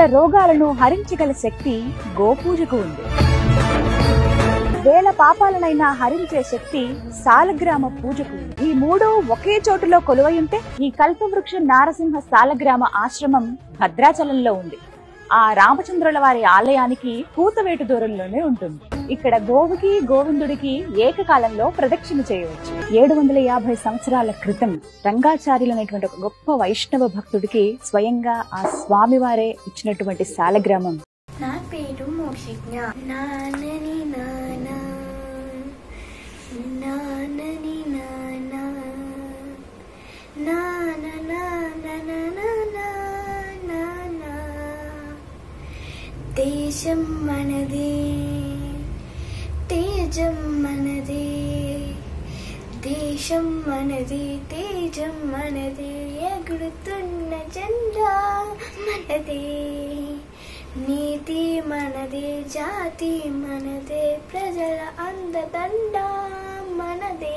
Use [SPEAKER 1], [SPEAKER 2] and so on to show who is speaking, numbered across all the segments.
[SPEAKER 1] రోగాలను హరించగల శక్తి గోపూజకు ఉంది వేల పాపాలనైనా హరించే శక్తి సాలగ్రామ పూజకు ఉంది. ఈ మూడు ఒకే చోటులో కొలువై ఉంటే ఈ కల్పవృక్ష నారసింహ సాలగ్రామ ఆశ్రమం భద్రాచలంలో ఉంది ఆ రామచంద్రుల వారి ఆలయానికి కూతవేటు దూరంలోనే ఉంటుంది ఇక్కడ గోవుకి గోవిందుడికి ఏకకాలంలో ప్రదక్షిణ చేయవచ్చు ఏడు వందల యాభై సంవత్సరాల క్రితం రంగాచార్యులు అనేటువంటి ఒక గొప్ప వైష్ణవ భక్తుడికి స్వయంగా ఆ స్వామివారే ఇచ్చినటువంటి సాలగ్రామం
[SPEAKER 2] నా పేరు మోక్షజ్ఞ నానని నానా నానని నానా నాన నాన నానా దేశం మనదే తేజం మనదే దేశం మనది తేజం మనది ఎగురుతున్న జెండా మనదే నీతి మనదే జాతి మనదే ప్రజల అందదండ మనదే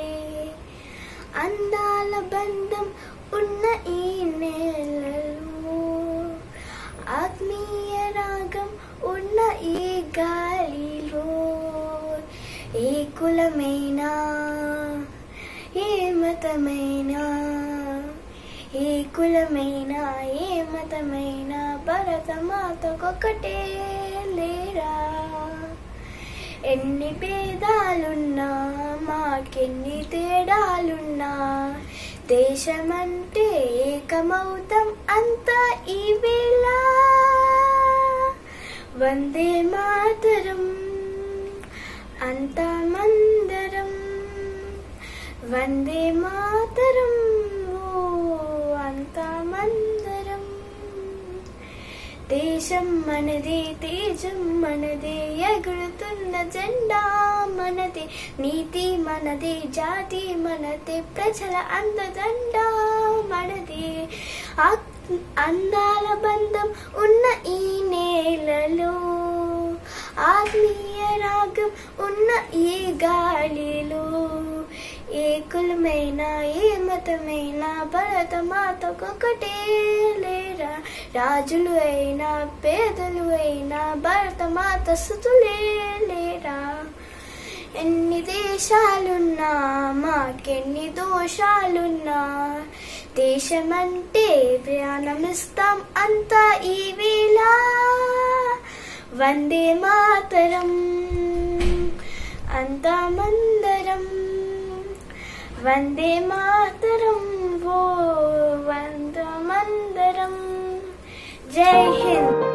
[SPEAKER 2] అందాల బంధం ఉన్న ఈ నేలలో ఆత్మీయ రాగం ఉన్న ఈ గాలిలో ఏ కులమైనా ఏ మతమైనా ఏ కులమైనా ఏ మతమైనా భరతమాతకొకటే లేరా ఎన్ని భేదాలున్నా మాకెన్ని తేడాలున్నా దేశమంటే ఏకమౌతం అంతా ఈ వేళ వందే మాతరం అంతా మందరం వందే మాతరం ఓ అంతా మందరం దేశం మనదే తేజం మనదే ఎగురుతున్న జెండా మనదే నీతి మనదే జాతి మనదే ప్రజల అందదండ మనదే ఆక్- అందాల బంధం ఉన్న ఈ నేలలో ఆత్మీయ రాగం ఉన్న ఈ గాలిలో ఏ కులమైనా ఏ మతమైనా భరత మాతకొకటే లేరా రాజులు అయినా పేదలు అయినా భరత మాత సుతులే లేరా ఎన్ని దేశాలున్నా మాకెన్ని దోషాలున్నా దేశమంటే ప్రాణమిస్తాం అంతా ఈ వేళ వందే మాతరం అంతా మందరం వందే మాతరం ఓ వంద మందరం జై హింద్